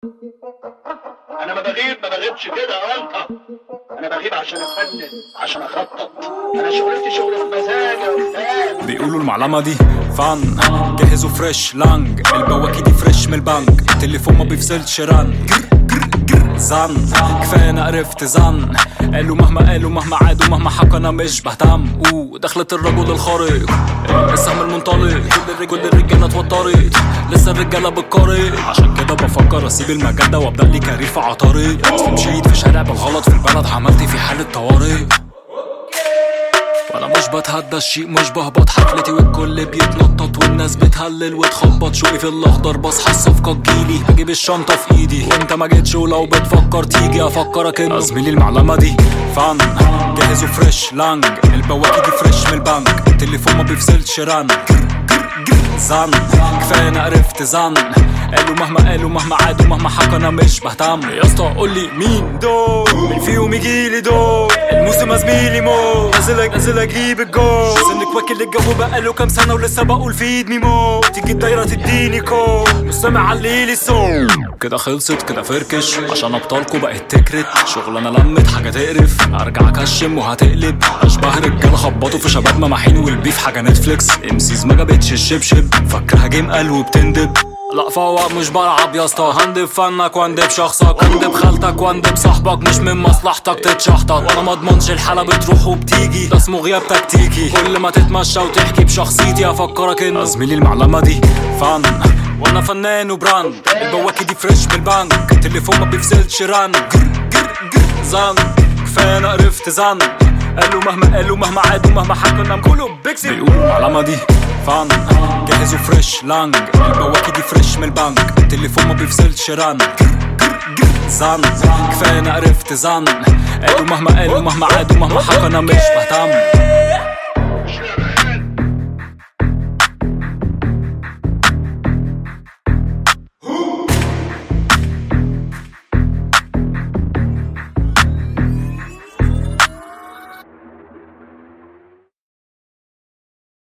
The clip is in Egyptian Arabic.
انا ما بغيب ما بغيبش كده يا انت انا بغيب عشان افنن عشان اخطط انا شغلتي شغل المزاج يا استاذ بيقولوا المعلمة دي فن جهزوا فريش لانج البواكي دي فريش من البنك التليفون ما بيفصلش رن جر جر جر زن كفايه انا عرفت زن قالوا مهما قالوا مهما عادوا مهما حكوا انا مش بهتم ودخلت الرجل الخارق السهم المنطلق كل الرج- كل الرجاله اتوترت لسه الرجاله بتقارق عشان كده بفكر اسيب المجال ده وابدا لي كارير في عطارق اصل مشيت في شارع بالغلط في البلد عملت في حاله طوارئ وانا مش بتهدى الشيء مش بهبط حفلتي والكل بيتنطط والناس بتهلل وتخبط شوقي في الاخضر بصحى الصفقه تجيلي اجيب الشنطه في ايدي وانت ما جيتش ولو بتفكر تيجي افكرك انه زميلي المعلمه دي فن جهزوا فريش لانج البواكي دي فريش من البنك التليفون ما بيفصلش رن جر جر جر زن كفايه انا عرفت زن قالوا مهما قالوا مهما عادوا مهما حكوا انا مش بهتم يا اسطى قول لي مين دول مين فيهم يجيلي دول الموسم يا زميلي مو نازل نازل اجيب الجول سنك واكل الجو بقاله كام سنه ولسه بقول في ايد ميمو تيجي الدايره تديني كول مش سامع عليلي الصوت كده خلصت كده فركش عشان ابطالكوا بقت تكرت شغلانه لمت حاجه تقرف ارجع اكشم وهتقلب اشبه رجاله خبطوا في شباب مماحين والبيف حاجه نتفليكس امسيز ما جابتش الشبشب فاكرها جيم قال وبتندب لا فوق مش بلعب يا اسطى هندب فنك واندب شخصك اندب خالتك واندب صاحبك مش من مصلحتك تتشحطط وانا ما اضمنش الحالة بتروح وبتيجي ده اسمه غياب تكتيكي كل ما تتمشى وتحكي بشخصيتي افكرك انه زميلي المعلمة دي فن وانا فنان وبراند البواكي دي فريش من البنك التليفون ما بيفصلش رن جر جر جر زن كفايه انا عرفت زن قالوا مهما قالوا مهما عادوا مهما حكوا انا كله بيكسب بيقولوا المعلمة دي فن جهزوا فريش لانج البواكي دي فريش من البنك التليفون ما بيفصلش رن جر جر جر زن كفايه انا عرفت زن قالوا مهما قالوا مهما عادوا مهما حكوا انا مش بهتم